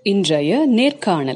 இன்றைய நேர்காணல்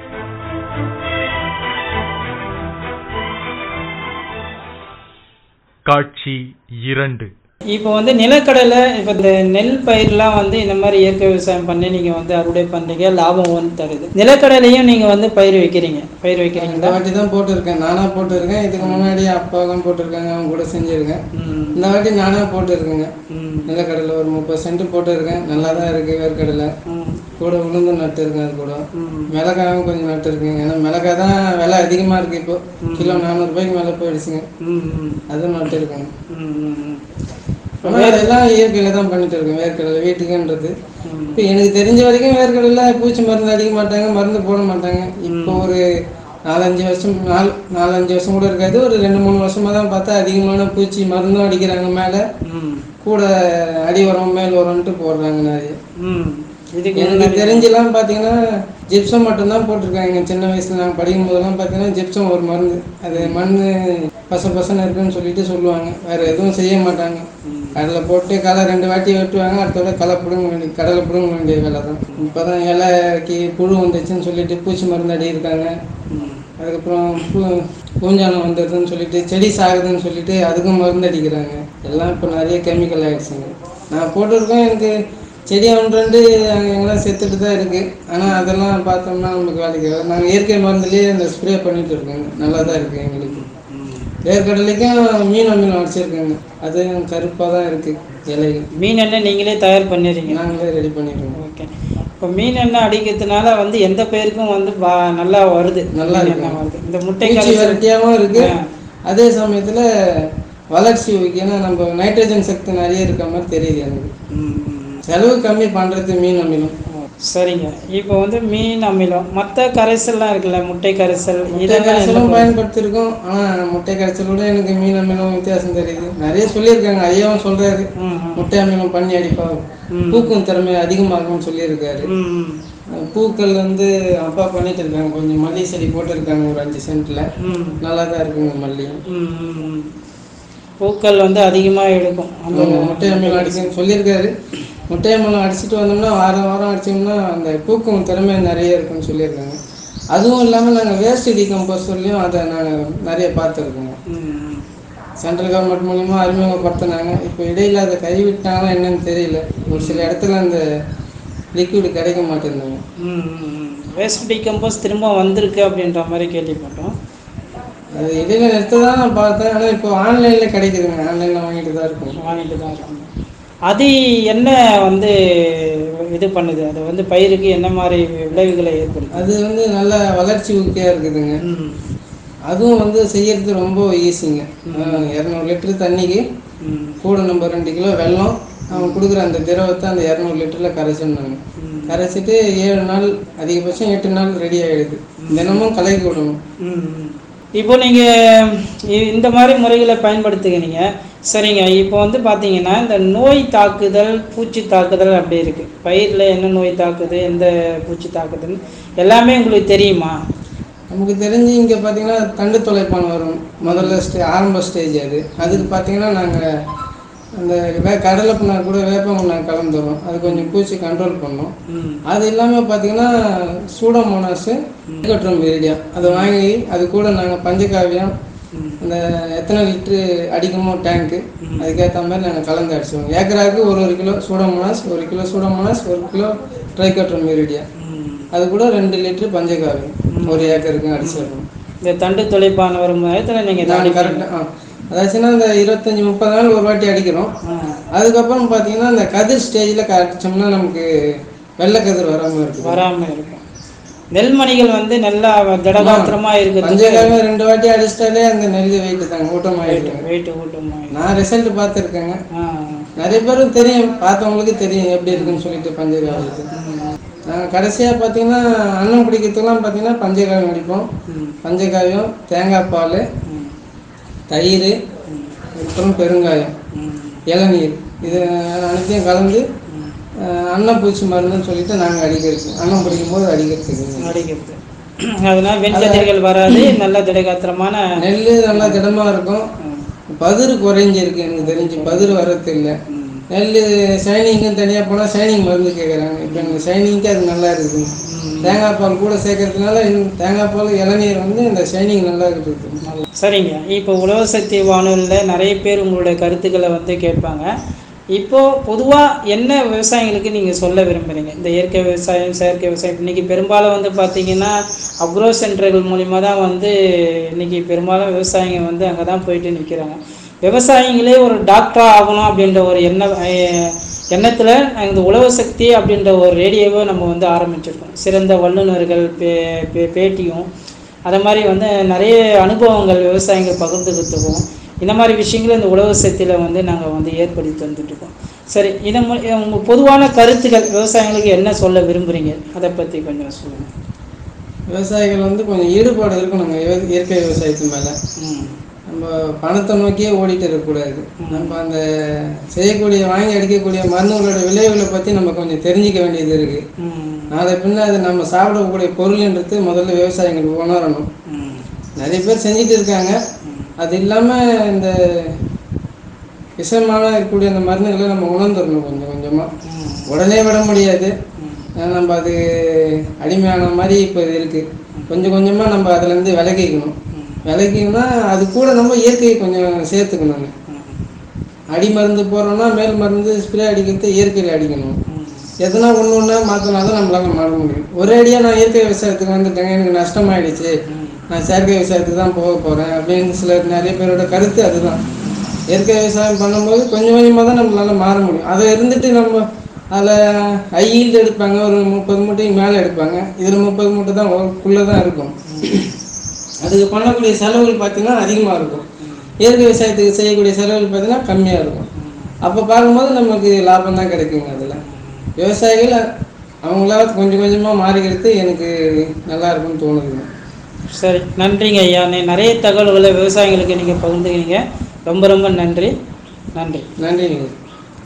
காட்சி இரண்டு இப்போ வந்து நிலக்கடலை இப்போ இந்த நெல் பயிர்லாம் வந்து இந்த மாதிரி இயற்கை விவசாயம் பண்ணி நீங்கள் வந்து அறுவடை பண்ணுறீங்க லாபம் வந்து தருது நிலக்கடலையும் நீங்கள் வந்து பயிர் வைக்கிறீங்க பயிர் இந்த வைக்கிறீங்களா வாட்டி தான் போட்டிருக்கேன் நானா போட்டிருக்கேன் இதுக்கு முன்னாடி அப்பாவும் போட்டிருக்காங்க அவங்க கூட செஞ்சிருக்கேன் ம் இந்த வாட்டி நானா போட்டிருக்கேங்க ம் நிலக்கடலை ஒரு முப்பது சென்ட் போட்டிருக்கேன் நல்லா தான் இருக்கு வேர்க்கடலை ம் கூட உளுந்து நட்டுருக்கேன் அது கூட ம் மிளகாயும் கொஞ்சம் நட்டுருக்குங்க ஏன்னா மிளகாய் தான் விலை அதிகமாக இருக்கு இப்போ கிலோ நானூறுபாய்க்கு மேலே போயிடுச்சுங்க ம் ம் அதுவும் நட்டுருக்கேங்க ம் ம் ம் ஆனால் அதெல்லாம் இயற்கையில் தான் பண்ணிட்டு இருக்கேன் வேர்க்கடலை வீட்டுக்குன்றது ம். இப்போ எனக்கு தெரிஞ்ச வரைக்கும் வேர்க்கடலை பூச்சி மருந்து அடிக்க மாட்டாங்க மருந்து போட மாட்டாங்க இப்போ ஒரு நாலஞ்சு வருஷம் நாலு நாலஞ்சு வருஷம் கூட இருக்காது ஒரு ரெண்டு மூணு வருஷமா தான் பார்த்தா அதிகமான பூச்சி மருந்தும் அடிக்கிறாங்க மேலே ம் கூட அடி உரம் மேல் உரம்ட்டு போடுறாங்க நிறைய ம் இதுக்கு எனக்கு தெரிஞ்செல்லாம் பார்த்தீங்கன்னா ஜிப்சம் மட்டும்தான் போட்டிருக்காங்க சின்ன வயசுல நாங்கள் படிக்கும் போதெல்லாம் பார்த்தீங்கன்னா ஜிப்சம் ஒரு மருந்து அது மண் பச பசன்னு இருக்குன்னு சொல்லிட்டு சொல்லுவாங்க வேற எதுவும் செய்ய மாட்டாங்க கடலை போட்டு களை ரெண்டு வாட்டி வெட்டுவாங்க அடுத்தோட களை பிடுங்க வேண்டிய கடலை பிடுங்க வேண்டிய வேலை தான் இப்போ தான் இலைக்கு புழு வந்துச்சுன்னு சொல்லிட்டு பூச்சி மருந்து அடியிருக்காங்க ம் அதுக்கப்புறம் பூ பூஞ்சானம் வந்துடுதுன்னு சொல்லிட்டு செடி சாகுதுன்னு சொல்லிட்டு அதுக்கும் மருந்து அடிக்கிறாங்க எல்லாம் இப்போ நிறைய கெமிக்கல் ஆயிடுச்சுங்க நான் போட்டிருக்கோம் எனக்கு செடி ஒன்று ரெண்டு எங்கெல்லாம் செத்துட்டு தான் இருக்குது ஆனால் அதெல்லாம் பார்த்தோம்னா நமக்கு வேலைக்கு ஆகாது. நாங்கள் இயற்கை மருந்துலேயே அந்த ஸ்ப்ரே பண்ணிட்டு இருக்கோங்க நல்லா தான் இருக்குது எங்களுக்கு வேர்க்கடலைக்கும் மீன் அமிலம் அடிச்சிருக்கேங்க அது கருப்பாக தான் இருக்குது இலைகள் மீன் எண்ணெய் நீங்களே தயார் பண்ணிடுறீங்க நாங்களே ரெடி பண்ணிடுவோம் ஓகே இப்போ மீன் எண்ணெய் அடிக்கிறதுனால வந்து எந்த பயிருக்கும் வந்து பா- நல்லா வருது நல்லா மீன் இருக்கு. எண்ணெய் வருது இந்த முட்டை பூச்சி கரைசல் வெரைட்டியாகவும் இருக்கு ஆ. அதே சமயத்தில் வளர்ச்சி ஏன்னா நம்ம நைட்ரஜன் சக்தி நிறைய இருக்க மாதிரி தெரியுது எனக்கு ம், ம், ம். செலவு கம்மி பண்ணுறது மீன் அமிலம் ஓ, சரிங்க இப்போ வந்து மீன் அமிலம் மற்ற கரைசல்லாம் இருக்குல்ல முட்டை கரைசல் முட்டை இதெல்லாம் கரைசலும் என்ன பயன்படுத்தியிருக்கோம் ஆனால் முட்டை கரைசலோட எனக்கு மீன் அமிலம் வித்தியாசம் தெரியுது நிறைய சொல்லியிருக்காங்க ஐயாவும் சொல்றாரு ம், ம். முட்டை அமிலம் பண்ணி அடிப்பா ம். பூக்கும் திறமை அதிகமாகும்னு சொல்லியிருக்காரு ம், ம். பூக்கள் வந்து அப்பா பண்ணிட்டு இருக்காங்க கொஞ்சம் மல்லி செடி போட்டிருக்காங்க ஒரு அஞ்சு சென்ட்ல ம், நல்லா தான் இருக்குங்க மல்லியும் ம், ம், ம். பூக்கள் வந்து அதிகமாக எடுக்கும் அந்த ஆமா, முட்டை அமிலம் அடிக்கணும்னு சொல்லியிருக்காரு முட்டை அமிலம் அடிச்சுட்டு வந்தோம்னா வாரம் வாரம் அடிச்சோம்னா அந்த பூக்கும் திறமை நிறைய இருக்குன்னு சொல்லியிருக்காங்க அதுவும் இல்லாமல் நாங்கள் வேஸ்ட் டிகம்போசர்லையும் அதை நாங்கள் நிறைய பார்த்துருக்கோங்க ம், ம். சென்ட்ரல் கவர்மெண்ட் மூலியமா அறிமுகப்படுத்தினாங்க இப்போ இடையில அதை கைவிட்டாங்களா என்னன்னு தெரியல ஒரு சில இடத்துல அந்த லிக்விட் கிடைக்க மாட்டேங்குதுங்க ம், ம், ம். வேஸ்ட் டிகம்போஸ் திரும்ப வந்திருக்கு அப்படின்ற மாதிரி கேள்விப்பட்டோம் அது இடையில நிறுத்த தான் நான் பார்த்தேன் ஆனால் இப்போ ஆன்லைனில் கிடைக்குதுங்க ஆன்லைனில் வாங்கிட்டு தான் இருக்கும் வாங்கிட்டு தான் இருக்கோம் அது என்ன வந்து இது பண்ணுது அது வந்து பயிருக்கு என்ன மாதிரி விளைவுகளை ஏற்படுத்தும் அது வந்து நல்ல வளர்ச்சி ஊக்கியாக இருக்குதுங்க ம், அதுவும் வந்து செய்யறது ரொம்ப ஈஸிங்க இரநூறு லிட்டர் தண்ணிக்கு ம், கூட நம்ம ரெண்டு கிலோ வெல்லம் அவன் கொடுக்குற அந்த திரவத்தை அந்த இரநூறு லிட்டரில் கரைச்சிடணுங்க ம். கரைச்சிட்டு ஏழு நாள் அதிகபட்சம் எட்டு நாள் ரெடி ஆகிடுது தினமும் கலக்கி விடணும் ம், ம். இப்போ நீங்கள் இந்த மாதிரி முறைகளை பயன்படுத்துகிறீங்க சரிங்க இப்போ வந்து பார்த்தீங்கன்னா இந்த நோய் தாக்குதல் பூச்சி தாக்குதல் அப்படி இருக்குது பயிரில் என்ன நோய் தாக்குது எந்த பூச்சி தாக்குதுன்னு எல்லாமே உங்களுக்கு தெரியுமா நமக்கு தெரிஞ்சு இங்கே பார்த்தீங்கன்னா தண்டு தொலைப்பான் வரும் முதல்ல ஸ்டே ஆரம்ப ஸ்டேஜ் அது அதுக்கு பார்த்தீங்கன்னா நாங்கள் அந்த வே கடலை புண்ணாக்கு கூட வேப்ப புண்ணாக்கு கலந்துரும் அது கொஞ்சம் பூச்சி கண்ட்ரோல் பண்ணோம் ம் அது இல்லாமல் பார்த்தீங்கன்னா சூடோமோனாஸு கட்டுறோம் விரிடியா அதை வாங்கி அது கூட நாங்கள் பஞ்சகாவியம் ம். அந்த எத்தனை லிட்ரு அடிக்குமோ டேங்க்கு அதுக்கேற்ற மாதிரி நாங்கள் கலந்து அடிச்சுவோம் ஏக்கராவுக்கு ஒரு ஒரு கிலோ சூடோமோனாஸ் ஒரு கிலோ சூடோமோனாஸ் ஒரு கிலோ ட்ரைகட்ரோம் விரிடியா ம். அது கூட ரெண்டு லிட்டரு பஞ்சகாவியம் ஒரு ஏக்கருக்கு அடிச்சிடணும் இந்த தண்டு தொலைப்பான வரும் நேரத்தில் நீங்கள் நான் கரெக்டாக ஆ அதாச்சுன்னா இந்த இருபத்தஞ்சி முப்பது நாள் ஒரு வாட்டி அடிக்கிறோம் அதுக்கப்புறம் பார்த்தீங்கன்னா இந்த கதிர் ஸ்டேஜில் அடிச்சோம்னா நமக்கு வெள்ளை கதிர் வராமல் இருக்குது வராமல் இருக்கும் நெல்மணிகள் வந்து நல்லா திடகாத்திரமாக இருக்குது பஞ்சகாவியம் ரெண்டு வாட்டி அடிச்சிட்டாலே அந்த நெல் வெயிட்டு தாங்க ஊட்டமாயிடுங்க வெயிட்டு ஊட்டமாக நான் ரிசல்ட் பார்த்துருக்கேங்க ஆ நிறைய பேரும் தெரியும் பார்த்தவங்களுக்கு தெரியும் எப்படி இருக்குன்னு சொல்லிட்டு பஞ்சகாவியத்து நாங்கள் கடைசியாக பார்த்தீங்கன்னா அன்னம் பிடிக்கிறதுக்கெல்லாம் பார்த்தீங்கன்னா பஞ்சகாவியம் அடிப்போம் ம் பஞ்சகாவியம் தேங்காய் பால் ம் தயிர் அப்புறம் பெருங்காயம் ம் இளநீர் இது அனைத்தையும் கலந்து அஹ், அன்னப்பூச்சி மருந்துன்னு சொல்லிட்டு நாங்கள் அடிக்கிறது அன்னம் பிடிக்கும் போது அடிக்கிறதுக்கு அடிக்கிறது அதனால வெண்கதிர்கள் வராது நல்ல திடகாத்திரமான நெல் நல்லா திடமாக இருக்கும் பதிர் குறைஞ்சிருக்கு எனக்கு தெரிஞ்சு பதிர் வர்றது இல்லை ம். நெல் ஷைனிங்கும் தனியாக போனால் ஷைனிங் மருந்து கேட்குறாங்க இப்போ எனக்கு ஷைனிங்க்கு அது நல்லா இருக்குது தேங்காய் பால் கூட சேர்க்கறதுனால இன்னும் தேங்காய் பால் இளநீர் வந்து இந்த ஷைனிங் நல்லா இருக்குது சரிங்க இப்போ உழவு சக்தி வானொலியில் நிறைய பேர் உங்களுடைய கருத்துக்களை வந்து கேட்பாங்க இப்போது பொதுவாக என்ன விவசாயிகளுக்கு நீங்கள் சொல்ல விரும்புகிறீங்க இந்த இயற்கை விவசாயம் செயற்கை விவசாயம் இன்றைக்கி பெரும்பாலும் வந்து பார்த்தீங்கன்னா அக்ரோ சென்டர்கள் மூலிமா தான் வந்து இன்றைக்கி பெரும்பாலும் விவசாயிங்க வந்து அங்கே தான் போயிட்டு நிற்கிறாங்க விவசாயிங்களே ஒரு டாக்டராக ஆகணும் அப்படின்ற ஒரு எண்ண அஹ், எண்ணத்தில் இந்த உழவு சக்தி அப்படின்ற ஒரு ரேடியோவை நம்ம வந்து ஆரம்பிச்சிருக்கோம் சிறந்த வல்லுநர்கள் பே பே- பேட்டியும் அதை மாதிரி வந்து நிறைய அனுபவங்கள் விவசாயிகள் பகிர்ந்துக்கிட்டுருக்கோம் இந்த மாதிரி விஷயங்களை இந்த உழவு சக்தியில் வந்து நாங்கள் வந்து ஏற்படுத்தி வந்துட்டுருக்கோம் சரி இதை மு- உங்கள் பொதுவான கருத்துக்கள் விவசாயிகளுக்கு என்ன சொல்ல விரும்புகிறீங்க அதை பற்றி கொஞ்சம் சொல்லுங்கள் விவசாயிகள் வந்து கொஞ்சம் ஈடுபாடு இருக்கணுங்க இய- இயற்கை விவசாயத்து மேலே ம் நம்ம பணத்தை நோக்கியே ஓடிட்டு இருக்கக்கூடாது நம்ம அந்த செய்யக்கூடிய வாங்கி அடிக்கக்கூடிய மருந்துகளோட விளைவுகளை பற்றி நம்ம கொஞ்சம் தெரிஞ்சுக்க வேண்டியது இருக்குது ம் நாளை பின்ன அது நம்ம சாப்பிடக்கூடிய பொருள்ன்றது முதல்ல விவசாயிகள் உணரணும் ம் நிறைய பேர் செஞ்சுட்டு இருக்காங்க அது இல்லாமல் இந்த விஷமான இருக்கக்கூடிய அந்த மருந்துகளை நம்ம உணர்ந்துடணும் கொஞ்சம் கொஞ்சமாக ம் உடனே விட முடியாது ம் ஏன்னா நம்ம அது அடிமையான மாதிரி இப்போ இருக்குது கொஞ்சம் கொஞ்சமாக நம்ம அதுலேருந்து விலகிக்கணும் விலகிக்கணும்னா அது கூட நம்ம இயற்கையை கொஞ்சம் சேர்த்துக்கணுங்க ம் அடி மருந்து போடுறோம்னா மேல் மருந்து ஸ்ப்ரே அடிக்கிறது இயற்கையில் அடிக்கணும் ம் எதனா ஒன்று ஒன்றா மாற்றினா தான் நம்மளால மாற முடியும் ஒரே அடியாக நான் இயற்கை விவசாயத்துக்கு வந்துட்டேங்க எனக்கு நஷ்டமாயிடுச்சு நான் செயற்கை விவசாயத்துக்கு தான் போக போகிறேன் அப்படின்னு சில நிறைய பேரோட கருத்து அதுதான் இயற்கை விவசாயம் பண்ணும்போது கொஞ்சம் கொஞ்சமாக தான் நம்மளால மாற முடியும் அதை இருந்துட்டு நம்ம அதில் ஹை ஈல்டு எடுப்பாங்க ஒரு முப்பது மூட்டைக்கு மேலே எடுப்பாங்க இதில் முப்பது மூட்டை தான் குள்ளே தான் இருக்கும் அதுக்கு பண்ணக்கூடிய செலவுகள் பார்த்தீங்கன்னா அதிகமாக இருக்கும் இயற்கை விவசாயத்துக்கு செய்யக்கூடிய செலவுகள் பார்த்தீங்கன்னா கம்மியாக இருக்கும் அப்போ பார்க்கும்போது நமக்கு லாபம் தான் கிடைக்குங்க அதில் விவசாயிகள் அவங்களா கொஞ்சம் கொஞ்சமாக மாறிக்கிறது எனக்கு நல்லா இருக்கும்னு தோணுதுங்க சரி நன்றிங்க ஐயா நீ நிறைய தகவல்களை விவசாயிகளுக்கு நீங்கள் பகிர்ந்துக்கிறீங்க ரொம்ப ரொம்ப நன்றி நன்றி நன்றி நீங்கள்